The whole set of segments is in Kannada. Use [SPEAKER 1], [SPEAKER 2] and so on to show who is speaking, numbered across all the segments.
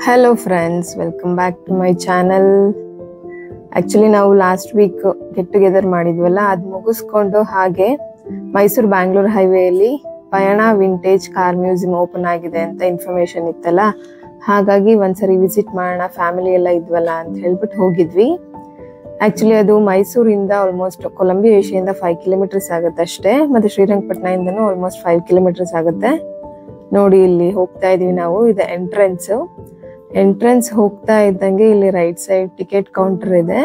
[SPEAKER 1] hello friends welcome back to my channel actually ನಾವು ಲಾಸ್ಟ್ ವೀಕ್ ಗೆಟ್ ಟುಗೆದರ್ ಮಾಡಿದ್ವಲ್ಲ ಅದು ಮುಗಿಸ್ಕೊಂಡು ಹಾಗೆ ಮೈಸೂರು ಬ್ಯಾಂಗ್ಳೂರ್ ಹೈವೇಯಲ್ಲಿ ಪಯಣ ವಿಂಟೇಜ್ ಕಾರ್ ಮ್ಯೂಸಿಯಂ ಓಪನ್ ಆಗಿದೆ ಅಂತ ಇನ್ಫಾರ್ಮೇಶನ್ ಇತ್ತಲ್ಲ ಹಾಗಾಗಿ ಒಂದ್ಸರಿ ವಿಸಿಟ್ ಮಾಡೋಣ ಫ್ಯಾಮಿಲಿ ಎಲ್ಲ ಇದ್ವಲ್ಲ ಅಂತ ಹೇಳ್ಬಿಟ್ಟು ಹೋಗಿದ್ವಿ ಆ್ಯಕ್ಚುಲಿ ಅದು ಮೈಸೂರಿಂದ ಆಲ್ಮೋಸ್ಟ್ ಕೊಲಂಬಿಯಾ ಏಷ್ಯಾದಿಂದ ಫೈವ್ ಕಿಲೋಮೀಟರ್ಸ್ ಆಗುತ್ತೆ ಅಷ್ಟೇ ಮತ್ತು ಶ್ರೀರಂಗಪಟ್ಟಣದಿಂದನೂ ಆಲ್ಮೋಸ್ಟ್ ಫೈವ್ ಕಿಲೋಮೀಟರ್ಸ್ ಆಗುತ್ತೆ ನೋಡಿ ಇಲ್ಲಿ ಹೋಗ್ತಾ ಇದೀವಿ ನಾವು ಇದು ಎಂಟ್ರೆನ್ಸ್ ಎಂಟ್ರೆನ್ಸ್ ಹೋಗ್ತಾ ಇದ್ದಂಗೆ ಇಲ್ಲಿ ರೈಟ್ ಸೈಡ್ ಟಿಕೆಟ್ ಕೌಂಟರ್ ಇದೆ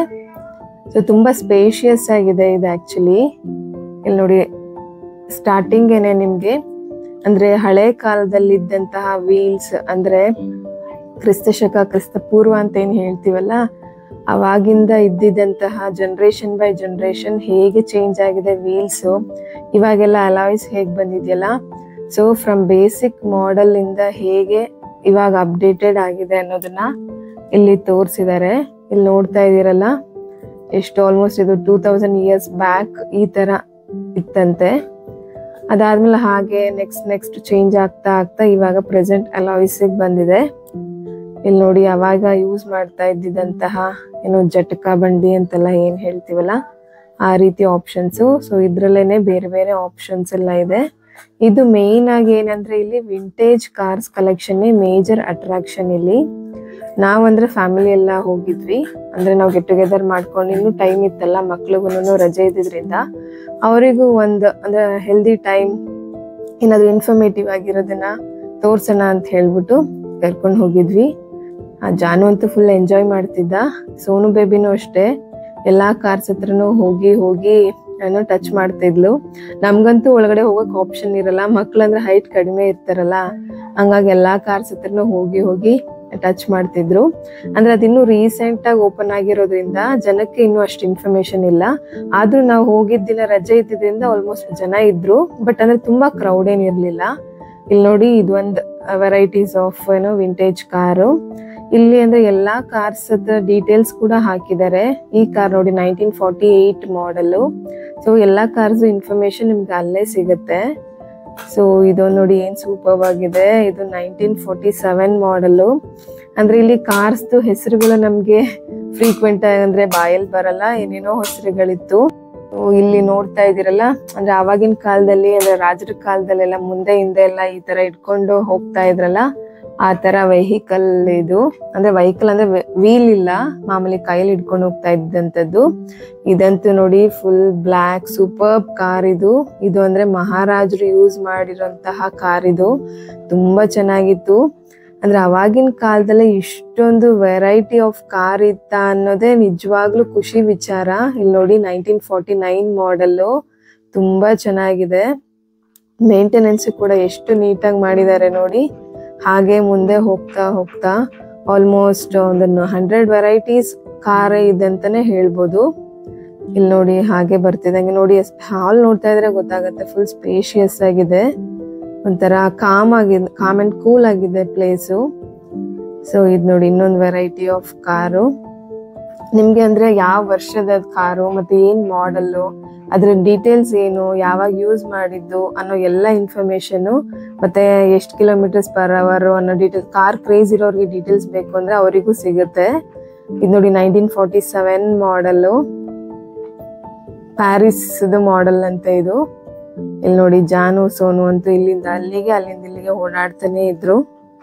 [SPEAKER 1] ಸೊ ತುಂಬಾ ಸ್ಪೇಷಿಯಸ್ ಆಗಿದೆ ಇದು ಆಕ್ಚುಲಿ ಇಲ್ಲಿ ನೋಡಿ ಸ್ಟಾರ್ಟಿಂಗ್ ಏನೆ ನಿಮ್ಗೆ ಅಂದ್ರೆ ಹಳೆ ಕಾಲದಲ್ಲಿ ಇದ್ದಂತಹ ವೀಲ್ಸ್ ಅಂದ್ರೆ ಕ್ರಿಸ್ತ ಶಕ ಕ್ರಿಸ್ತ ಪೂರ್ವ ಅಂತ ಏನ್ ಹೇಳ್ತೀವಲ್ಲ ಅವಾಗಿಂದ ಇದ್ದಿದ್ದಂತಹ ಜನರೇಷನ್ ಬೈ ಜನರೇಷನ್ ಹೇಗೆ ಚೇಂಜ್ ಆಗಿದೆ ವೀಲ್ಸ್ ಇವಾಗೆಲ್ಲ ಅಲಾಯ್ಸ್ ಹೇಗೆ ಬಂದಿದೆಯಲ್ಲ ಸೊ ಫ್ರಮ್ ಬೇಸಿಕ್ ಮಾಡೆಲ್ ಇಂದ ಹೇಗೆ ಇವಾಗ ಅಪ್ಡೇಟೆಡ್ ಆಗಿದೆ ಅನ್ನೋದನ್ನ ಇಲ್ಲಿ ತೋರಿಸಿದ್ದಾರೆ ಇಲ್ಲಿ ನೋಡ್ತಾ ಇದೀರಲ್ಲ ಎಷ್ಟು ಆಲ್ಮೋಸ್ಟ್ ಇದು ಟೂ ತೌಸಂಡ್ ಇಯರ್ಸ್ ಬ್ಯಾಕ್ ಈ ತರ ಇತ್ತಂತೆ ಅದಾದ್ಮೇಲೆ ಹಾಗೆ ನೆಕ್ಸ್ಟ್ ನೆಕ್ಸ್ಟ್ ಚೇಂಜ್ ಆಗ್ತಾ ಆಗ್ತಾ ಇವಾಗ ಪ್ರೆಸೆಂಟ್ ಅಲಾಯ್ಸಿಗೆ ಬಂದಿದೆ ಇಲ್ಲಿ ನೋಡಿ ಅವಾಗ ಯೂಸ್ ಮಾಡ್ತಾ ಇದ್ದಿದ್ದಂತಹ ಏನು ಜಟಕ ಬಂಡಿ ಅಂತೆಲ್ಲ ಏನ್ ಹೇಳ್ತೀವಲ್ಲ ಆ ರೀತಿ ಆಪ್ಷನ್ಸು ಸೊ ಇದ್ರಲ್ಲೇನೆ ಬೇರೆ ಬೇರೆ ಆಪ್ಷನ್ಸ್ ಎಲ್ಲ ಇದೆ ಇದು ಮೇನ್ ಆಗಿ ಏನಂದ್ರೆ ಇಲ್ಲಿ vintage cars collection major attraction ಇಲ್ಲಿ ನಾವಂದ್ರೆ ಫ್ಯಾಮಿಲಿ ಎಲ್ಲ ಹೋಗಿದ್ವಿ ಅಂದ್ರೆ ನಾವು ಗೆಟ್ ಟುಗೆದರ್ ಮಾಡ್ಕೊಂಡು ಇನ್ನು ಟೈಮ್ ಇತ್ತಲ್ಲ ಮಕ್ಳಿಗೂ ರಜೆ ಇದ್ದಿದ್ರಿಂದ ಅವರಿಗೂ ಒಂದು ಅಂದ್ರೆ ಹೆಲ್ದಿ ಟೈಮ್ ಏನಾದ್ರು ಇನ್ಫಾರ್ಮೇಟಿವ್ ಆಗಿರೋದನ್ನ ತೋರ್ಸೋಣ ಅಂತ ಹೇಳ್ಬಿಟ್ಟು ಕರ್ಕೊಂಡು ಹೋಗಿದ್ವಿ ಆ ಜಾನು ಅಂತೂ ಫುಲ್ ಎಂಜಾಯ್ ಮಾಡ್ತಿದ್ದ ಸೋನು ಬೇಬಿನೂ ಅಷ್ಟೇ ಎಲ್ಲಾ ಕಾರ್ಸ್ ಹತ್ರನೂ ಹೋಗಿ ಹೋಗಿ ಏನೋ ಟಚ್ ಮಾಡ್ತಿದ್ಲು ನಮ್ಗಂತೂ ಒಳಗಡೆ ಹೋಗಕ್ ಆಪ್ಷನ್ ಇರಲ್ಲ ಮಕ್ಳಂದ್ರೆ ಹೈಟ್ ಕಡಿಮೆ ಇರ್ತಾರಲ್ಲ ಹಂಗಾಗಿ ಎಲ್ಲಾ ಕಾರ್ಸ್ ಹತ್ರನೂ ಹೋಗಿ ಹೋಗಿ ಟಚ್ ಮಾಡ್ತಿದ್ರು ಅಂದ್ರೆ ಅದಿನ್ನೂ ರೀಸೆಂಟ್ ಆಗಿ ಓಪನ್ ಆಗಿರೋದ್ರಿಂದ ಜನಕ್ಕೆ ಇನ್ನೂ ಅಷ್ಟು ಇನ್ಫಾರ್ಮೇಶನ್ ಇಲ್ಲ ಆದ್ರೂ ನಾವು ಹೋಗಿದ್ದ ದಿನ ರಜೆ ಇದ್ದಿದ್ರಿಂದ ಆಲ್ಮೋಸ್ಟ್ ಜನ ಇದ್ರು ಬಟ್ ಅಂದ್ರೆ ತುಂಬಾ ಕ್ರೌಡ್ ಏನ್ ಇರ್ಲಿಲ್ಲ ಇಲ್ಲಿ ನೋಡಿ ಇದೊಂದ್ ವೆರೈಟೀಸ್ ಆಫ್ ಏನೋ ವಿಂಟೇಜ್ ಕಾರು ಇಲ್ಲಿ ಅಂದ್ರೆ ಎಲ್ಲಾ ಕಾರ್ಸ್ ಡೀಟೇಲ್ಸ್ ಕೂಡ ಹಾಕಿದ್ದಾರೆ ಈ ಕಾರ್ ನೋಡಿ nineteen forty eight model so ಎಲ್ಲಾ ಕಾರ್ಸ್ ಇನ್ಫಾರ್ಮೇಶನ್ ನಿಮ್ಗೆ ಅಲ್ಲೇ ಸಿಗುತ್ತೆ ಸೊ ಇದು ನೋಡಿ ಏನ್ ಸೂಪರ್ ಆಗಿದೆ ಇದು ನೈನ್ಟೀನ್ ಫೋರ್ಟಿ ಸೆವೆನ್ ಮಾಡೆಲ್ ಅಂದ್ರೆ ಇಲ್ಲಿ ಕಾರ್ಸ್ ಹೆಸರುಗಳು ನಮ್ಗೆ ಫ್ರೀಕ್ವೆಂಟ್ ಅಂದ್ರೆ ಬಾಯಲ್ಲಿ ಬರಲ್ಲ ಏನೇನೋ ಹೆಸರುಗಳಿತ್ತು So, ಇಲ್ಲಿ ನೋಡ್ತಾ ಇದೀರಲ್ಲ ಅಂದ್ರೆ ಆವಾಗಿನ ಕಾಲದಲ್ಲಿ ಅಂದ್ರೆ ರಾಜರ ಕಾಲದಲ್ಲೆಲ್ಲ ಮುಂದೆ ಹಿಂದೆ ಎಲ್ಲ ಈ ತರ ಇಟ್ಕೊಂಡು ಹೋಗ್ತಾ ಇದ್ರಲ್ಲ ಆ ತರ ವೆಹಿಕಲ್ ಇದು ಅಂದ್ರೆ ವೆಹಿಕಲ್ ಅಂದ್ರೆ ವೀಲ್ ಇಲ್ಲ ಮಾಮೂಲಿ ಕೈಯಲ್ಲಿ ಇಟ್ಕೊಂಡು ಹೋಗ್ತಾ ಇದ್ದಂಥದ್ದು ಇದಂತೂ ನೋಡಿ ಫುಲ್ ಬ್ಲ್ಯಾಕ್ ಸೂಪರ್ ಕಾರ್ ಇದು ಇದು ಅಂದ್ರೆ ಮಹಾರಾಜರು ಯೂಸ್ ಮಾಡಿರೋಂತಹ ಕಾರ್ ಇದು ತುಂಬಾ ಚೆನ್ನಾಗಿತ್ತು ಅಂದ್ರೆ ಅವಾಗಿನ ಕಾಲದಲ್ಲೇ ಇಷ್ಟೊಂದು ವೆರೈಟಿ ಆಫ್ ಕಾರ್ ಇತ್ತ ಅನ್ನೋದೇ ನಿಜವಾಗ್ಲೂ ಖುಷಿ ವಿಚಾರ ಇಲ್ಲಿ ನೋಡಿ ನೈನ್ಟೀನ್ ಫಾರ್ಟಿ ನೈನ್ ಮಾಡೆಲ್ಲು ತುಂಬಾ ಚೆನ್ನಾಗಿದೆ ಮೇಂಟೆನೆನ್ಸ್ ಕೂಡ ಎಷ್ಟು ನೀಟಾಗಿ ಮಾಡಿದ್ದಾರೆ ನೋಡಿ ಹಾಗೆ ಮುಂದೆ ಹೋಗ್ತಾ ಹೋಗ್ತಾ ಆಲ್ಮೋಸ್ಟ್ ಒಂದು ಹಂಡ್ರೆಡ್ ವೆರೈಟೀಸ್ ಕಾರ್ ಇದೆ ಅಂತಾನೆ ಹೇಳ್ಬೋದು ಇಲ್ಲಿ ನೋಡಿ ಹಾಗೆ ಬರ್ತಿದಂಗೆ ನೋಡಿ ಹಾಲ್ ನೋಡ್ತಾ ಇದ್ರೆ ಗೊತ್ತಾಗತ್ತೆ ಫುಲ್ ಸ್ಪೇಷಿಯಸ್ ಆಗಿದೆ ಒಂಥರ ಕಾಮ್ ಆಗಿದೆ ಕಾಮ್ ಅಂಡ್ ಕೂಲ್ ಆಗಿದೆ ಪ್ಲೇಸು ಸೊ ಇದು ನೋಡಿ ಇನ್ನೊಂದು ವೆರೈಟಿ ಆಫ್ ಕಾರು ನಿಮ್ಗೆ ಅಂದ್ರೆ ಯಾವ ವರ್ಷದ ಕಾರು ಮತ್ತೆ ಏನ್ ಮಾಡಲ್ಲು ಅದ್ರ ಡೀಟೇಲ್ಸ್ ಏನು ಯಾವಾಗ ಯೂಸ್ ಮಾಡಿದ್ದು ಅನ್ನೋ ಎಲ್ಲ ಇನ್ಫಾರ್ಮೇಶನ್ ಮತ್ತೆ ಎಷ್ಟು ಕಿಲೋಮೀಟರ್ಸ್ ಪರ್ ಅವರ್ ಅನ್ನೋ ಡೀಟೇಲ್ಸ್ ಕಾರ್ ಕ್ರೇಜ್ ಇರೋರಿಗೆ ಡೀಟೇಲ್ಸ್ ಬೇಕು ಅಂದ್ರೆ ಅವರಿಗೂ ಸಿಗುತ್ತೆ ಇದು ನೋಡಿ nineteen forty seven model Paris model ಅಂತ ಇದು ಇಲ್ಲಿ ನೋಡಿ ಜಾನು ಸೋನು ಅಂತೂ ಇಲ್ಲಿಂದ ಅಲ್ಲಿಗೆ ಅಲ್ಲಿಂದ ಇಲ್ಲಿಗೆ ಓಡಾಡ್ತಾನೆ ಇದ್ರು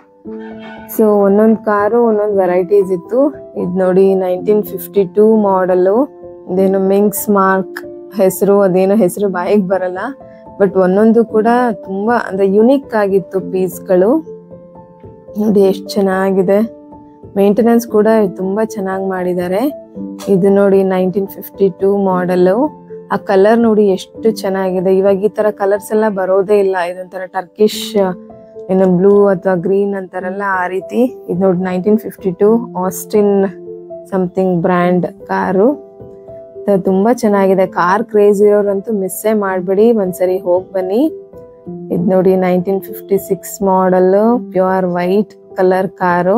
[SPEAKER 1] ಸೊ ಒಂದೊಂದ್ ಕಾರು ಒಂದೊಂದ್ ವೆರೈಟೀಸ್ ಇತ್ತು ಇದ್ ನೋಡಿ ನೈನ್ಟೀನ್ ಫಿಫ್ಟಿ ಟೂ ಮಾಡಲು ಇದೇನು ಮಿಂಕ್ಸ್ ಮಾರ್ಕ್ ಹೆಸರು ಅದೇನೋ ಹೆಸರು ಬಾಯಿಗೆ ಬರಲ್ಲ ಬಟ್ ಒಂದೊಂದು ಕೂಡ ತುಂಬಾ ಅಂದ್ರೆ ಯುನಿಕ್ ಆಗಿತ್ತು ಪೀಸ್ಗಳು ನೋಡಿ ಎಷ್ಟು ಚೆನ್ನಾಗಿದೆ ಮೇಂಟೆನೆನ್ಸ್ ಕೂಡ ತುಂಬಾ ಚೆನ್ನಾಗಿ ಮಾಡಿದ್ದಾರೆ ಇದು ನೋಡಿ ನೈನ್ಟೀನ್ ಫಿಫ್ಟಿ ಟೂ ಮಾಡಲು ಆ ಕಲರ್ ನೋಡಿ ಎಷ್ಟು ಚೆನ್ನಾಗಿದೆ ಇವಾಗ ಈ ತರ ಕಲರ್ಸ್ ಎಲ್ಲ ಬರೋದೇ ಇಲ್ಲ ಇದೊಂಥರ ಟರ್ಕಿಶ್ ಏನು ಬ್ಲೂ ಅಥವಾ ಗ್ರೀನ್ ಅಂತಾರಲ್ಲ ಆ ರೀತಿ ಇದು ನೋಡಿ nineteen fifty two Austin something brand car ತುಂಬಾ ಚೆನ್ನಾಗಿದೆ ಕಾರ್ ಕ್ರೇಜ್ ಇರೋರಂತೂ ಮಿಸ್ಸೇ ಮಾಡ್ಬೇಡಿ ಒಂದ್ಸರಿ ಹೋಗ್ ಬನ್ನಿ ಇದು ನೋಡಿ nineteen fifty six model pure white colour car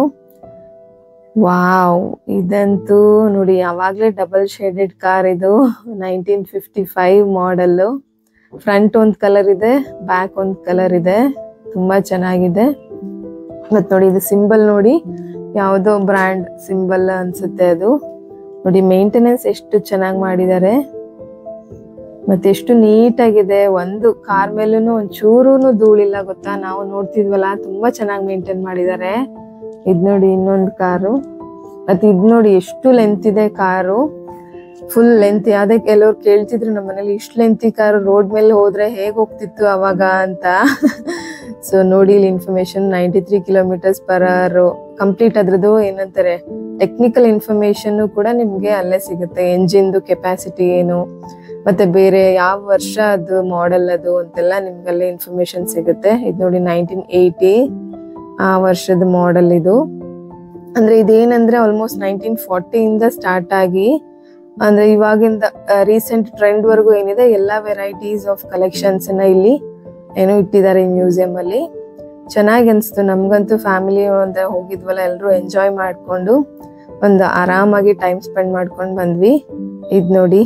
[SPEAKER 1] wow ಇದಂತೂ ನೋಡಿ ಯಾವಾಗ್ಲೇ ಡಬಲ್ ಶೇಡೆಡ್ ಕಾರ್ ಇದು nineteen fifty five model front ಒಂದ್ ಕಲರ್ ಇದೆ ಬ್ಯಾಕ್ ಒಂದ್ ಕಲರ್ ಇದೆ ತುಂಬಾ ಚೆನ್ನಾಗಿದೆ ಮತ್ ನೋಡಿ ಇದು ಸಿಂಬಲ್ ನೋಡಿ ಯಾವುದೋ ಬ್ರ್ಯಾಂಡ್ ಸಿಂಬಲ್ ಅನ್ಸುತ್ತೆ ಅದು ನೋಡಿ ಮೇಂಟೆನೆನ್ಸ್ ಎಷ್ಟು ಚೆನ್ನಾಗಿ ಮಾಡಿದ್ದಾರೆ ಮತ್ತೆ ಎಷ್ಟು ನೀಟಾಗಿದೆ ಒಂದು ಕಾರ್ ಮೇಲೂ ಒಂಚೂರು ಧೂಳಿಲ್ಲ ಗೊತ್ತಾ ನಾವು ನೋಡ್ತಿದ್ವಲ್ಲ ತುಂಬಾ ಚೆನ್ನಾಗಿ ಮೇಂಟೈನ್ ಮಾಡಿದ್ದಾರೆ ಇದ್ ನೋಡಿ ಇನ್ನೊಂದು ಕಾರು ಮತ್ತೆ ಇದ್ ನೋಡಿ ಎಷ್ಟು ಲೆಂತ್ ಇದೆ ಕಾರು ಫುಲ್ ಲೆಂತ್ ಯಾವ್ದೇ ಕೆಲವ್ರು ಕೇಳ್ತಿದ್ರು ನಮ್ಮ ಮನೇಲಿ ಇಷ್ಟು ಲೆಂತಿ ಕಾರು ರೋಡ್ ಮೇಲೆ ಹೋದ್ರೆ ಹೇಗ್ ಹೋಗ್ತಿತ್ತು ಅವಾಗ ಅಂತ ಸೊ ನೋಡಿ ಇಲ್ಲಿ information ninety three kilometres per hour complete ಅದ್ರದ್ದು ಏನಂತಾರೆ ಟೆಕ್ನಿಕಲ್ ಇನ್ಫಾರ್ಮೇಶನ್ ಕೂಡ ನಿಮ್ಗೆ ಅಲ್ಲೇ ಸಿಗುತ್ತೆ ಎಂಜಿನ್ದು ಕೆಪಾಸಿಟಿ ಏನು ಮತ್ತೆ ಬೇರೆ ಯಾವ ವರ್ಷ ಅದು ಮಾಡೆಲ್ ಅದು ಅಂತೆಲ್ಲ ನಿಮ್ಗೆಲ್ಲ ಇನ್ಫಾರ್ಮೇಶನ್ ಸಿಗುತ್ತೆ ಇದು ನೋಡಿ ನೈನ್ಟೀನ್ ಏಯ್ಟಿ ಆ ವರ್ಷದ ಮಾಡೆಲ್ ಇದು ಅಂದ್ರೆ ಇದೇನಂದ್ರೆ ಆಲ್ಮೋಸ್ಟ್ ನೈನ್ಟೀನ್ ಫಾರ್ಟಿಯಿಂದ ಸ್ಟಾರ್ಟ್ ಆಗಿ ಅಂದ್ರೆ ಇವಾಗಿಂದ ರೀಸೆಂಟ್ ಟ್ರೆಂಡ್ ವರ್ಗು ಏನಿದೆ ಎಲ್ಲಾ ವೆರೈಟೀಸ್ ಆಫ್ ಕಲೆಕ್ಷನ್ಸ್ ನ ಇಲ್ಲಿ ಏನೋ ಇಟ್ಟಿದ್ದಾರೆ ಈ ಮ್ಯೂಸಿಯಂ ಅಲ್ಲಿ ಚೆನ್ನಾಗಿ ಅನ್ಸ್ತು ನಮ್ಗಂತೂ ಫ್ಯಾಮಿಲಿ ಒಂದ ಹೋಗಿದ್ವಲ್ಲ ಎಲ್ಲರೂ ಎಂಜಾಯ್ ಮಾಡ್ಕೊಂಡು ಒಂದು ಆರಾಮಾಗಿ ಟೈಮ್ ಸ್ಪೆಂಡ್ ಮಾಡ್ಕೊಂಡು ಬಂದ್ವಿ ಇದ್ ನೋಡಿ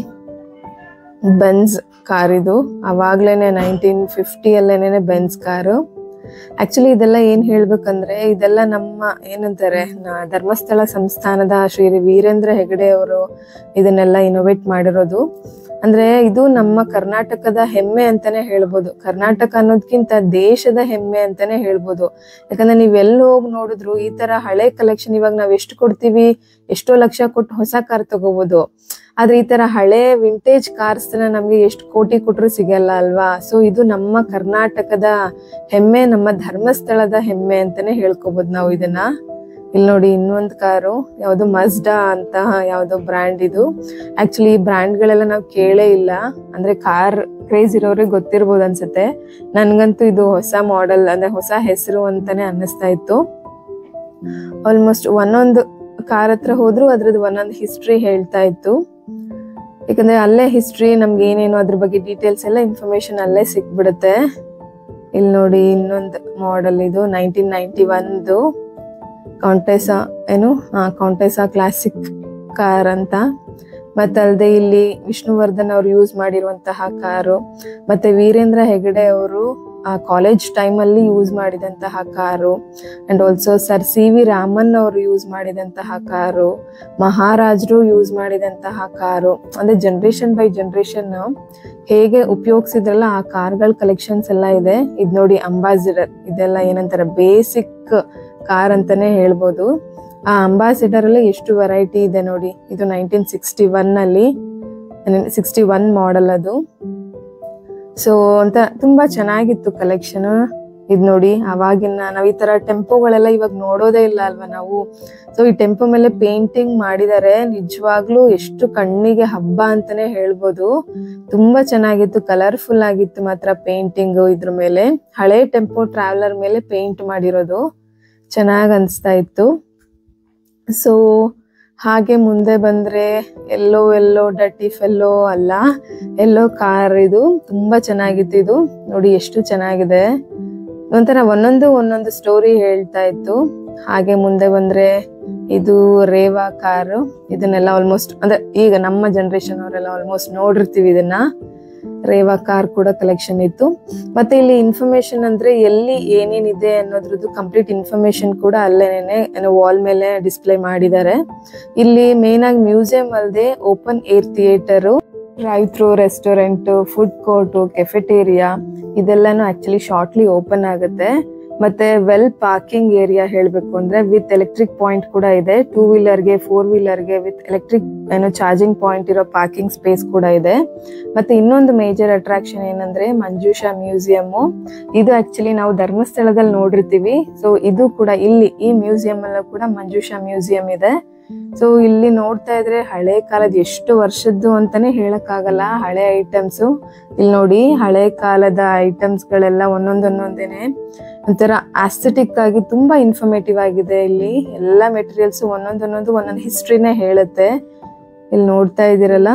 [SPEAKER 1] ಬೆನ್ಸ್ ಕಾರ್ ಇದು ಅವಾಗ್ಲೇನೆ ನೈನ್ಟೀನ್ ಫಿಫ್ಟಿಯಲ್ಲೇನೆ ಬೆನ್ಸ್ ಕಾರು ಆಕ್ಚುಲಿ ಇದೆಲ್ಲ ಏನ್ ಹೇಳ್ಬೇಕಂದ್ರೆ ಇದೆಲ್ಲ ನಮ್ಮ ಏನಂತಾರೆ ನ- ಧರ್ಮಸ್ಥಳ ಸಂಸ್ಥಾನದ ಶ್ರೀ ವೀರೇಂದ್ರ ಹೆಗಡೆ ಅವರು ಇದನ್ನೆಲ್ಲ ಇನೋವೇಟ್ ಮಾಡಿರೋದು ಅಂದ್ರೆ ಇದು ನಮ್ಮ ಕರ್ನಾಟಕದ ಹೆಮ್ಮೆ ಅಂತಾನೆ ಹೇಳ್ಬೋದು ಕರ್ನಾಟಕ ಅನ್ನೋದ್ಕಿಂತ ದೇಶದ ಹೆಮ್ಮೆ ಅಂತಾನೆ ಹೇಳ್ಬೋದು ಯಾಕಂದ್ರೆ ನೀವ್ ಎಲ್ಲಿ ಹೋಗಿ ನೋಡಿದ್ರು ಈ ತರ ಹಳೆ ಕಲೆಕ್ಷನ್ ಇವಾಗ ನಾವ್ ಎಷ್ಟು ಕೊಡ್ತೀವಿ ಎಷ್ಟೋ ಲಕ್ಷ ಕೊಟ್ಟು ಹೊಸ ಕಾರ್ ತಗೋಬಹುದು ಆದ್ರೆ ಈ ತರ ಹಳೆ ವಿಂಟೇಜ್ ಕಾರ್ಸ್ ನಮ್ಗೆ ಎಷ್ಟು ಕೋಟಿ ಕೊಟ್ರು ಸಿಗಲ್ಲ ಅಲ್ವಾ ಸೊ ಇದು ನಮ್ಮ ಕರ್ನಾಟಕದ ಹೆಮ್ಮೆ ನಮ್ಮ ಧರ್ಮಸ್ಥಳದ ಹೆಮ್ಮೆ ಅಂತಾನೆ ಹೇಳ್ಕೊಬಹುದು ನಾವು ಇದನ್ನ ಇಲ್ಲಿ ನೋಡಿ ಇನ್ನೊಂದು ಕಾರು ಯಾವ್ದು ಮಸ್ಡಾ ಅಂತ ಯಾವ್ದೋ ಬ್ರ್ಯಾಂಡ್ ಇದು ಆಕ್ಚುಲಿ ಈ ಬ್ರ್ಯಾಂಡ್ಗಳೆಲ್ಲ ನಾವು ಕೇಳೇ ಇಲ್ಲ ಅಂದ್ರೆ ಕಾರ್ ಕ್ರೇಜ್ ಇರೋರಿಗೆ ಗೊತ್ತಿರ್ಬೋದು ಅನ್ಸುತ್ತೆ ನನ್ಗಂತೂ ಇದು ಹೊಸ ಮಾಡೆಲ್ ಅಂದ್ರೆ ಹೊಸ ಹೆಸರು ಅಂತಾನೆ ಅನ್ನಿಸ್ತಾ ಇತ್ತು ಆಲ್ಮೋಸ್ಟ್ ಒಂದೊಂದು ಕಾರ್ ಹತ್ರ ಹೋದ್ರು ಅದ್ರದ್ದು ಒಂದೊಂದು ಹಿಸ್ಟ್ರಿ ಹೇಳ್ತಾ ಇತ್ತು ಯಾಕಂದ್ರೆ ಅಲ್ಲೇ ಹಿಸ್ಟ್ರಿ ನಮ್ಗೆ ಏನೇನು ಅದ್ರ ಬಗ್ಗೆ ಡೀಟೇಲ್ಸ್ ಎಲ್ಲ ಇನ್ಫಾರ್ಮೇಶನ್ ಅಲ್ಲೇ ಸಿಕ್ಬಿಡುತ್ತೆ ಇಲ್ಲಿ ನೋಡಿ ಇನ್ನೊಂದು ಮಾಡೆಲ್ ಇದು ನೈನ್ಟೀನ್ ನೈನ್ಟಿ ಒಂದು ಕಾಂಟೆಸಾ ಏನು ಹಾ ಕಾಂಟೆಸಾ ಕ್ಲಾಸಿಕ್ ಕಾರ್ ಅಂತ ಮತ್ತಲ್ಲದೆ ಇಲ್ಲಿ ವಿಷ್ಣುವರ್ಧನ್ ಅವ್ರು ಯೂಸ್ ಮಾಡಿರುವಂತಹ ಕಾರು ಮತ್ತೆ ವೀರೇಂದ್ರ ಹೆಗಡೆ ಅವರು ಆ ಕಾಲೇಜ್ ಟೈಮಲ್ಲಿ ಯೂಸ್ ಮಾಡಿದಂತಹ car and also sir C V Raman ಅವರು ಯೂಸ್ ಮಾಡಿದಂತಹ ಕಾರು ಮಹಾರಾಜರು ಯೂಸ್ ಮಾಡಿದಂತಹ ಕಾರು ಅಂದ್ರೆ ಜನರೇಷನ್ ಬೈ ಜನರೇಷನ್ ಹೇಗೆ ಉಪಯೋಗಿಸಿದ್ರಲ್ಲ ಆ ಕಾರ್ಗಳ ಕಲೆಕ್ಷನ್ಸ್ ಎಲ್ಲ ಇದೆ ಇದ್ ನೋಡಿ ಅಂಬಾಸಿಡರ್ ಇದೆಲ್ಲ ಏನಂತಾರೆ ಬೇಸಿಕ್ ಕಾರ್ ಅಂತಾನೆ ಹೇಳ್ಬೋದು ಆ ಅಂಬಾಸಿಡರ್ ಅಲ್ಲಿ ಎಷ್ಟು ವೆರೈಟಿ ಇದೆ ನೋಡಿ ಇದು ನೈನ್ಟೀನ್ ಸಿಕ್ಸ್ಟಿ ಒನ್ ಅಲ್ಲಿ ಸಿಕ್ಸ್ಟಿ ಒನ್ ಮಾಡೆಲ್ ಅದು ಸೊ ಅಂತ ತುಂಬಾ ಚೆನ್ನಾಗಿತ್ತು ಕಲೆಕ್ಷನ್ ಇದ್ ನೋಡಿ ಅವಾಗಿನ ನಾವ್ ಈ ತರ ಟೆಂಪೋಗಳೆಲ್ಲ ಇವಾಗ ನೋಡೋದೇ ಇಲ್ಲ ಅಲ್ವಾ ನಾವು ಸೊ ಈ ಟೆಂಪೋ ಮೇಲೆ ಪೇಂಟಿಂಗ್ ಮಾಡಿದ್ದಾರೆ ನಿಜವಾಗ್ಲೂ ಎಷ್ಟು ಕಣ್ಣಿಗೆ ಹಬ್ಬ ಅಂತಾನೆ ಹೇಳ್ಬೋದು ತುಂಬಾ ಚೆನ್ನಾಗಿತ್ತು ಕಲರ್ಫುಲ್ ಆಗಿತ್ತು ಮಾತ್ರ ಪೇಂಟಿಂಗ್ ಇದ್ರ ಮೇಲೆ ಹಳೆ ಟೆಂಪೋ ಟ್ರಾವೆಲರ್ ಮೇಲೆ ಪೇಂಟ್ ಮಾಡಿರೋದು ಚೆನ್ನಾಗ್ ಅನ್ಸ್ತಾ ಇತ್ತು ಸೊ ಹಾಗೆ ಮುಂದೆ ಬಂದ್ರೆ ಎಲ್ಲೋ ಎಲ್ಲೋ ಡಟಿ ಫೆಲ್ಲೋ ಅಲ್ಲ ಎಲ್ಲೋ ಕಾರ್ ಇದು ತುಂಬಾ ಚೆನ್ನಾಗಿತ್ತು ಇದು ನೋಡಿ ಎಷ್ಟು ಚೆನ್ನಾಗಿದೆ ಒಂಥರ ಒಂದೊಂದು ಒಂದೊಂದು ಸ್ಟೋರಿ ಹೇಳ್ತಾ ಇತ್ತು ಹಾಗೆ ಮುಂದೆ ಬಂದ್ರೆ ಇದು ರೇವಾ ಕಾರು ಇದನ್ನೆಲ್ಲ ಆಲ್ಮೋಸ್ಟ್ ಅಂದ್ರೆ ಈಗ ನಮ್ಮ ಜನರೇಷನ್ ಅವರೆಲ್ಲ ಆಲ್ಮೋಸ್ಟ್ ನೋಡಿರ್ತೀವಿ ಇದನ್ನ ರೇವಾ ಕಾರ್ ಕೂಡ ಕಲೆಕ್ಷನ್ ಇತ್ತು ಮತ್ತೆ ಇಲ್ಲಿ ಇನ್ಫಾರ್ಮೇಶನ್ ಅಂದ್ರೆ ಎಲ್ಲಿ ಏನೇನಿದೆ ಅನ್ನೋದ್ರದ್ದು ಕಂಪ್ಲೀಟ್ ಇನ್ಫಾರ್ಮೇಶನ್ ಕೂಡ ಅಲ್ಲೇನೆ ವಾಲ್ ಮೇಲೆ ಡಿಸ್ಪ್ಲೇ ಮಾಡಿದ್ದಾರೆ ಇಲ್ಲಿ ಮೇನ್ ಆಗಿ ಮ್ಯೂಸಿಯಂ ಅಲ್ಲದೆ open air theatre drive through restaurant food court cafeteria ಇದೆಲ್ಲಾನು ಆಕ್ಚುಲಿ ಶಾರ್ಟ್ಲಿ ಓಪನ್ ಆಗುತ್ತೆ ಮತ್ತೆ ವೆಲ್ ಪಾರ್ಕಿಂಗ್ ಏರಿಯಾ ಹೇಳ್ಬೇಕು ಅಂದ್ರೆ ವಿತ್ ಎಲೆಕ್ಟ್ರಿಕ್ ಪಾಯಿಂಟ್ ಕೂಡ ಇದೆ ಟೂ ವೀಲರ್ಗೆ ಫೋರ್ ವೀಲರ್ಗೆ ವಿತ್ ಎಲೆಕ್ಟ್ರಿಕ್ ಏನೋ ಚಾರ್ಜಿಂಗ್ ಪಾಯಿಂಟ್ ಇರೋ ಪಾರ್ಕಿಂಗ್ ಸ್ಪೇಸ್ ಕೂಡ ಇದೆ ಮತ್ತೆ ಇನ್ನೊಂದು ಮೇಜರ್ ಅಟ್ರಾಕ್ಷನ್ ಏನಂದ್ರೆ ಮಂಜುಷಾ ಮ್ಯೂಸಿಯಂ ಇದು ಆಕ್ಚುಲಿ ನಾವು ಧರ್ಮಸ್ಥಳದಲ್ಲಿ ನೋಡಿರ್ತೀವಿ ಸೊ ಇದು ಕೂಡ ಇಲ್ಲಿ ಈ ಮ್ಯೂಸಿಯಂ ಅಲ್ಲೂ ಕೂಡ ಮಂಜುಷಾ ಮ್ಯೂಸಿಯಂ ಇದೆ ಸೊ ಇಲ್ಲಿ ನೋಡ್ತಾ ಇದ್ರೆ ಹಳೆ ಕಾಲದ ಎಷ್ಟು ವರ್ಷದ್ದು ಅಂತಾನೆ ಹೇಳಕ್ಕಾಗಲ್ಲ ಹಳೆ ಐಟಮ್ಸ್ ಇಲ್ಲಿ ನೋಡಿ ಹಳೆ ಕಾಲದ ಐಟಮ್ಸ್ ಗಳೆಲ್ಲ ಒಂದೊಂದೊಂದೊಂದೇನೆ ಒಂಥರ ಆಸ್ಥೆಟಿಕ್ ಆಗಿ ತುಂಬಾ ಇನ್ಫಾರ್ಮೇಟಿವ್ ಆಗಿದೆ ಇಲ್ಲಿ ಎಲ್ಲ ಮೆಟೀರಿಯಲ್ಸ್ ಒಂದೊಂದೊಂದೊಂದು ಒಂದೊಂದು ಹಿಸ್ಟ್ರಿನೇ ಹೇಳುತ್ತೆ ಇಲ್ಲಿ ನೋಡ್ತಾ ಇದೀರಲ್ಲ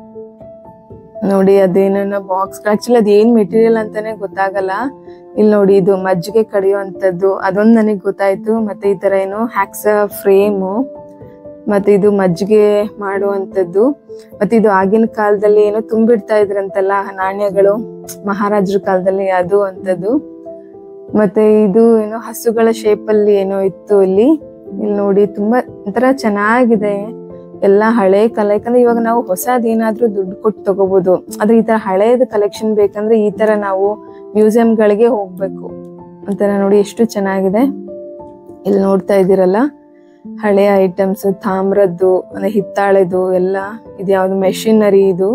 [SPEAKER 1] ನೋಡಿ ಅದೇನೇನೋ ಬಾಕ್ಸ್ ಆಕ್ಚುಲಿ ಅದ್ ಏನ್ ಮೆಟೀರಿಯಲ್ ಅಂತಾನೆ ಗೊತ್ತಾಗಲ್ಲ ಇಲ್ಲಿ ನೋಡಿ ಇದು ಮಜ್ಜಿಗೆ ಕಡಿಯುವಂತದ್ದು ಅದೊಂದು ನನಗೆ ಗೊತ್ತಾಯ್ತು ಮತ್ತೆ ಈ ತರ ಏನು ಹ್ಯಾಕ್ಸ ಫ್ರೇಮು ಮತ್ತೆ ಇದು ಮಜ್ಜಿಗೆ ಮಾಡುವಂತದ್ದು ಮತ್ತೆ ಇದು ಆಗಿನ ಕಾಲದಲ್ಲಿ ಏನೋ ತುಂಬಿಡ್ತಾ ಇದ್ರಂತಲ್ಲ ನಾಣ್ಯಗಳು ಮಹಾರಾಜರ ಕಾಲದಲ್ಲಿ ಅದು ಅಂತದ್ದು ಮತ್ತೆ ಇದು ಏನೋ ಹಸುಗಳ ಶೇಪ್ ಅಲ್ಲಿ ಏನೋ ಇತ್ತು ಇಲ್ಲಿ ಇಲ್ಲಿ ನೋಡಿ ತುಂಬಾ ಒಂಥರ ಚೆನ್ನಾಗಿದೆ ಎಲ್ಲ ಹಳೆ ಕಲೆ ಯಾಕಂದ್ರೆ ಇವಾಗ ನಾವು ಹೊಸದೇನಾದ್ರೂ ದುಡ್ಡು ಕೊಟ್ಟು ತಗೋಬಹುದು ಆದ್ರೆ ಈ ತರ ಹಳೇದ ಕಲೆಕ್ಷನ್ ಬೇಕಂದ್ರೆ ಈ ತರ ನಾವು ಮ್ಯೂಸಿಯಂ ಗಳಿಗೆ ಹೋಗ್ಬೇಕು ಒಂಥರ ನೋಡಿ ಎಷ್ಟು ಚೆನ್ನಾಗಿದೆ ಇಲ್ಲಿ ನೋಡ್ತಾ ಇದ್ದೀರಲ್ಲ ಹಳೆಯ ಐಟಮ್ಸ್ ತಾಮ್ರದ್ದು ಅಂದ್ರೆ ಹಿತ್ತಾಳೆದು ಎಲ್ಲ ಇದು ಯಾವ್ದು ಮೆಷಿನರಿ ಇದು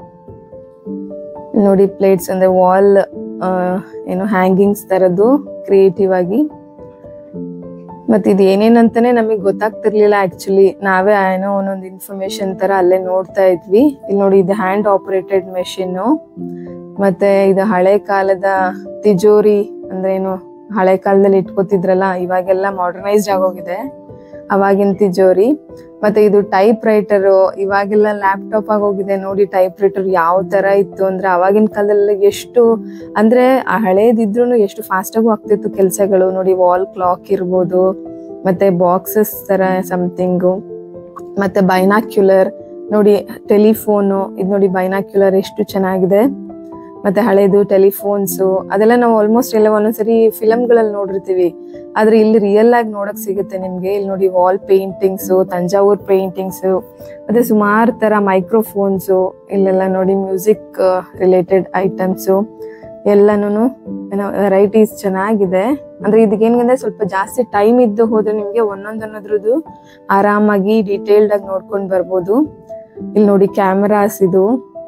[SPEAKER 1] ಇಲ್ಲಿ ನೋಡಿ ಪ್ಲೇಟ್ಸ್ ಅಂದ್ರೆ ವಾಲ್ ಏನು ಹ್ಯಾಂಗಿಂಗ್ಸ್ ತರದ್ದು ಕ್ರಿಯೇಟಿವ್ ಆಗಿ ಮತ್ತೆ ಇದು ಏನೇನಂತಾನೆ ನಮಗೆ ಗೊತ್ತಾಗ್ತಿರ್ಲಿಲ್ಲ ಆಕ್ಚುಲಿ ನಾವೇ ಏನೋ ಒಂದೊಂದು ಇನ್ಫಾರ್ಮೇಶನ್ ತರ ಅಲ್ಲೇ ನೋಡ್ತಾ ಇದ್ವಿ ಇಲ್ಲಿ ನೋಡಿ ಇದು ಹ್ಯಾಂಡ್ ಆಪರೇಟೆಡ್ ಮೆಷಿನ್ ಮತ್ತೆ ಇದು ಹಳೆ ಕಾಲದ ತಿಜೋರಿ ಅಂದ್ರೆ ಏನು ಹಳೆ ಕಾಲದಲ್ಲಿ ಇಟ್ಕೋತಿದ್ರಲ್ಲ ಇವಾಗೆಲ್ಲ ಮಾಡರ್ನೈಸ್ಡ್ ಆಗೋಗಿದೆ ಅವಾಗಿನ ತಿಜೋರಿ ಮತ್ತೆ ಇದು ಟೈಪ್ ರೈಟರ್ ಇವಾಗೆಲ್ಲ ಲ್ಯಾಪ್ಟಾಪ್ ಆಗೋಗಿದೆ ನೋಡಿ ಟೈಪ್ ರೈಟರ್ ಯಾವ ತರ ಇತ್ತು ಅಂದ್ರೆ ಅವಾಗಿನ ಕಾಲದಲ್ಲಿ ಎಷ್ಟು ಅಂದ್ರೆ ಆ ಹಳೇದಿದ್ರು ಎಷ್ಟು ಫಾಸ್ಟ್ ಆಗು ಆಗ್ತಿತ್ತು ಕೆಲಸಗಳು ನೋಡಿ ವಾಲ್ ಕ್ಲಾಕ್ ಇರ್ಬೋದು ಮತ್ತೆ ಬಾಕ್ಸಸ್ ತರ ಸಮಥಿಂಗು ಮತ್ತೆ ಬೈನಾಕ್ಯುಲರ್ ನೋಡಿ ಟೆಲಿಫೋನು ಇದು ನೋಡಿ ಬೈನಾಕ್ಯುಲರ್ ಎಷ್ಟು ಚೆನ್ನಾಗಿದೆ ಮತ್ತೆ ಹಳೇದು ಟೆಲಿಫೋನ್ಸ್ ಅದೆಲ್ಲ ನಾವು ಆಲ್ಮೋಸ್ಟ್ ಎಲ್ಲ ಒಂದೊಂದ್ಸರಿ ಫಿಲಮ್ಗಳಲ್ಲಿ ನೋಡಿರ್ತೀವಿ ಆದ್ರೆ ಇಲ್ಲಿ ರಿಯಲ್ ಆಗಿ ನೋಡಕ್ ಸಿಗುತ್ತೆ ನಿಮ್ಗೆ ಇಲ್ಲಿ ನೋಡಿ ವಾಲ್ ಪೇಂಟಿಂಗ್ಸ್ ತಂಜಾವೂರ್ ಪೇಂಟಿಂಗ್ಸ್ ಮತ್ತೆ ಸುಮಾರು ತರ ಮೈಕ್ರೋಫೋನ್ಸ್ ಇಲ್ಲೆಲ್ಲ ನೋಡಿ ಮ್ಯೂಸಿಕ್ ರಿಲೇಟೆಡ್ ಐಟಮ್ಸ್ ಎಲ್ಲಾನು ವೆರೈಟೀಸ್ ಚೆನ್ನಾಗಿದೆ ಅಂದ್ರೆ ಇದಕ್ಕೇನಂದ್ರೆ ಸ್ವಲ್ಪ ಜಾಸ್ತಿ ಟೈಮ್ ಇದ್ದು ಹೋದ್ರೆ ನಿಮ್ಗೆ ಒಂದೊಂದ್ ಅನ್ನೋದ್ರದ್ದು ಆರಾಮಾಗಿ ಡೀಟೇಲ್ಡ್ ಆಗಿ ನೋಡ್ಕೊಂಡ್ ಬರ್ಬೋದು ಇಲ್ಲಿ ನೋಡಿ ಕ್ಯಾಮರಾಸ್ ಇದು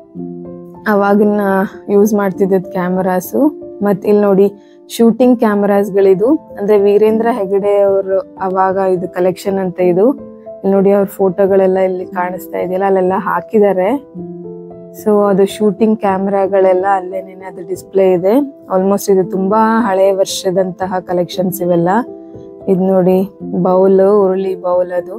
[SPEAKER 1] ಅವಾಗಿನ ಯೂಸ್ ಮಾಡ್ತಿದ್ದದ್ ಕ್ಯಾಮರಾಸು ಮತ್ ಇಲ್ಲಿ ನೋಡಿ ಶೂಟಿಂಗ್ ಕ್ಯಾಮರಾಸ್ಗಳಿದು ಅಂದ್ರೆ ವೀರೇಂದ್ರ ಹೆಗಡೆ ಅವರು ಅವಾಗ ಇದು ಕಲೆಕ್ಷನ್ ಅಂತ ಇದು ಇಲ್ಲಿ ನೋಡಿ ಅವ್ರ ಫೋಟೋಗಳೆಲ್ಲ ಇಲ್ಲಿ ಕಾಣಿಸ್ತಾ ಇದೆಯಲ್ಲ ಅಲ್ಲೆಲ್ಲ ಹಾಕಿದ್ದಾರೆ ಸೊ ಅದು ಶೂಟಿಂಗ್ ಕ್ಯಾಮ್ರಾಗಳೆಲ್ಲ ಅಲ್ಲೇನೇನೆ ಅದು ಡಿಸ್ಪ್ಲೇ ಇದೆ ಆಲ್ಮೋಸ್ಟ್ ಇದು ತುಂಬಾ ಹಳೆ ವರ್ಷದಂತಹ ಕಲೆಕ್ಷನ್ಸ್ ಇವೆಲ್ಲ ಇದು ನೋಡಿ ಬೌಲ್ ಉರುಳಿ ಬೌಲ್ ಅದು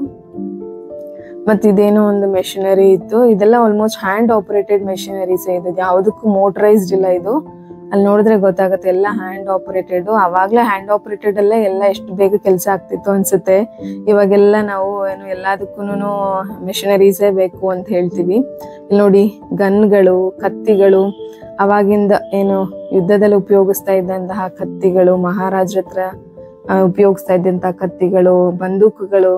[SPEAKER 1] ಮತ್ತೆ ಇದೇನೋ ಒಂದು ಮೆಷಿನರಿ ಇತ್ತು ಇದೆಲ್ಲ ಆಲ್ಮೋಸ್ಟ್ ಹ್ಯಾಂಡ್ ಆಪರೇಟೆಡ್ ಮೆಷಿನರೀಸ್ ಇದು ಯಾವುದಕ್ಕೂ ಮೋಟರೈಸ್ಡ್ ಇಲ್ಲ ಇದು ಅಲ್ಲಿ ನೋಡಿದ್ರೆ ಗೊತ್ತಾಗುತ್ತೆ ಎಲ್ಲ ಹ್ಯಾಂಡ್ ಆಪರೇಟೆಡ್ ಅವಾಗ್ಲೇ ಹ್ಯಾಂಡ್ ಆಪರೇಟೆಡ್ ಅಲ್ಲೇ ಎಲ್ಲ ಎಷ್ಟು ಬೇಗ ಕೆಲಸ ಆಗ್ತಿತ್ತು ಅನ್ಸುತ್ತೆ ಇವಾಗೆಲ್ಲ ನಾವು ಏನು ಎಲ್ಲದಕ್ಕೂ ಮೆಷಿನರೀಸೇ ಬೇಕು ಅಂತ ಹೇಳ್ತೀವಿ ಇಲ್ಲಿ ನೋಡಿ ಗನ್ಗಳು ಕತ್ತಿಗಳು ಅವಾಗಿಂದ ಏನು ಯುದ್ಧದಲ್ಲಿ ಉಪಯೋಗಿಸ್ತಾ ಇದ್ದಂತಹ ಕತ್ತಿಗಳು ಮಹಾರಾಜರ ಹತ್ರ ಆ, ಉಪಯೋಗಿಸ್ತಾ ಇದ್ದಂತಹ ಕತ್ತಿಗಳು ಬಂದೂಕುಗಳು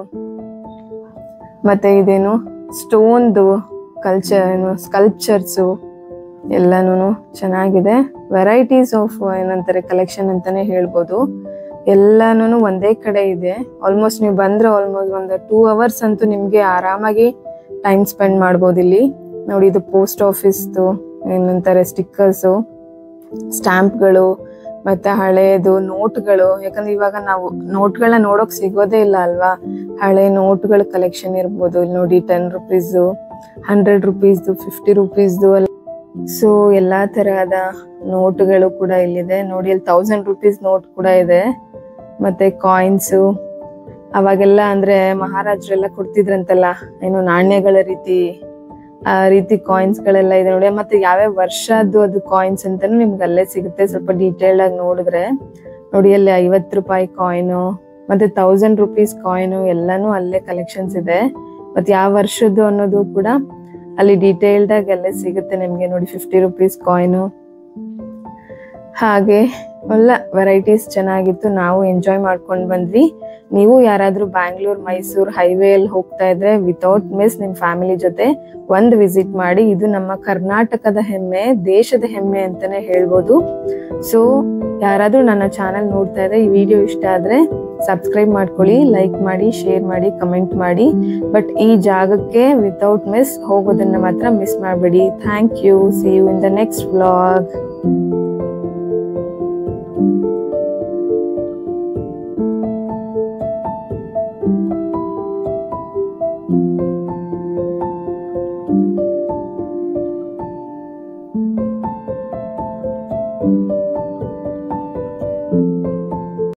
[SPEAKER 1] ಮತ್ತೆ ಇದೇನು ಸ್ಟೋನ್ದು ಕಲ್ಚರ್ ಏನು ಸ್ಕಲ್ಪ್ಚರ್ಸು ಎಲ್ಲಾನು ಚೆನ್ನಾಗಿದೆ ವೆರೈಟೀಸ್ ಆಫ್ ಏನಂತಾರೆ ಕಲೆಕ್ಷನ್ ಅಂತಾನೆ ಹೇಳ್ಬೋದು ಎಲ್ಲಾನು ಒಂದೇ ಕಡೆ ಇದೆ ಆಲ್ಮೋಸ್ಟ್ ನೀವು ಬಂದ್ರೆ ಆಲ್ಮೋಸ್ಟ್ ಒಂದು ಟೂ ಅವರ್ಸ್ ಅಂತೂ ನಿಮ್ಗೆ ಆರಾಮಾಗಿ ಟೈಮ್ ಸ್ಪೆಂಡ್ ಮಾಡ್ಬೋದು ಇಲ್ಲಿ ನೋಡಿ ಇದು ಪೋಸ್ಟ್ ಆಫೀಸ್ದು ಏನಂತಾರೆ ಸ್ಟಿಕ್ಕರ್ಸು ಸ್ಟ್ಯಾಂಪ್ಗಳು ಮತ್ತೆ ಹಳೇದು ನೋಟ್ಗಳು ಯಾಕಂದ್ರೆ ಇವಾಗ ನಾವು ನೋಟ್ಗಳನ್ನ ನೋಡೋಕ್ ಸಿಗೋದೇ ಇಲ್ಲ ಅಲ್ವಾ ಹಳೆ ನೋಟ್ಗಳ ಕಲೆಕ್ಷನ್ ಇರ್ಬೋದು ಇಲ್ಲಿ ನೋಡಿ ಟೆನ್ ರುಪೀಸು ಹಂಡ್ರೆಡ್ ರುಪೀಸ್ದು ಫಿಫ್ಟಿ ರುಪೀಸ್ದು ಸೊ ಎಲ್ಲಾ ತರಹದ ನೋಟ್ಗಳು ಕೂಡ ಇಲ್ಲಿದೆ ನೋಡಿ ಅಲ್ಲಿ ತೌಸಂಡ್ ರುಪೀಸ್ ನೋಟ್ ಕೂಡ ಇದೆ ಮತ್ತೆ ಕಾಯಿನ್ಸು ಅವಾಗೆಲ್ಲ ಅಂದ್ರೆ ಮಹಾರಾಜರೆಲ್ಲ ಕೊಡ್ತಿದ್ರಂತಲ್ಲ ಏನು ನಾಣ್ಯಗಳ ರೀತಿ ಆ ರೀತಿ ಕಾಯಿನ್ಸ್ ಗಳೆಲ್ಲ ಇದೆ ನೋಡಿ ಮತ್ತೆ ಯಾವ್ಯಾವ ವರ್ಷದ್ದು ಅದು ಕಾಯಿನ್ಸ್ ಅಂತಾನು ನಿಮ್ಗೆ ಅಲ್ಲೇ ಸಿಗುತ್ತೆ ಸ್ವಲ್ಪ ಡೀಟೇಲ್ ಆಗಿ ನೋಡಿದ್ರೆ ನೋಡಿ ಅಲ್ಲಿ ಐವತ್ತು ರೂಪಾಯಿ ಕಾಯಿನು ಮತ್ತೆ ತೌಸಂಡ್ ರುಪೀಸ್ ಕಾಯಿನು ಎಲ್ಲಾನು ಅಲ್ಲೇ ಕಲೆಕ್ಷನ್ಸ್ ಇದೆ ಮತ್ತೆ ಯಾವ ವರ್ಷದ್ದು ಅನ್ನೋದು ಕೂಡ ಅಲ್ಲಿ ಡೀಟೇಲ್ಡ್ ಆಗಿ ಅಲ್ಲೇ ಸಿಗುತ್ತೆ ನಿಮ್ಗೆ ನೋಡಿ ಫಿಫ್ಟಿ ರುಪೀಸ್ ಕಾಯಿನು ಹಾಗೆ ಎಲ್ಲ ವೆರೈಟೀಸ್ ಚೆನ್ನಾಗಿತ್ತು ನಾವು ಎಂಜಾಯ್ ಮಾಡ್ಕೊಂಡು ಬಂದ್ವಿ ನೀವು ಯಾರಾದ್ರೂ ಬ್ಯಾಂಗ್ಳೂರ್ ಮೈಸೂರ್ ಹೈವೇಯಲ್ಲಿ ಹೋಗ್ತಾ ಇದ್ರೆ ವಿತೌಟ್ ಮಿಸ್ ನಿಮ್ ಫ್ಯಾಮಿಲಿ ಜೊತೆ ಒಂದ್ ವಿಸಿಟ್ ಮಾಡಿ ಇದು ನಮ್ಮ ಕರ್ನಾಟಕದ ಹೆಮ್ಮೆ ದೇಶದ ಹೆಮ್ಮೆ ಅಂತಾನೆ ಹೇಳ್ಬೋದು ಸೊ ಯಾರಾದ್ರೂ ನನ್ನ ಚಾನಲ್ ನೋಡ್ತಾ ಇದ್ರೆ ಈ ವಿಡಿಯೋ ಇಷ್ಟ ಆದ್ರೆ ಸಬ್ಸ್ಕ್ರೈಬ್ ಮಾಡ್ಕೊಳ್ಳಿ ಲೈಕ್ ಮಾಡಿ ಶೇರ್ ಮಾಡಿ ಕಮೆಂಟ್ ಮಾಡಿ ಬಟ್ ಈ ಜಾಗಕ್ಕೆ ವಿತೌಟ್ ಮಿಸ್ ಹೋಗೋದನ್ನ ಮಾತ್ರ ಮಿಸ್ ಮಾಡಬೇಡಿ thank you see you in the next vlog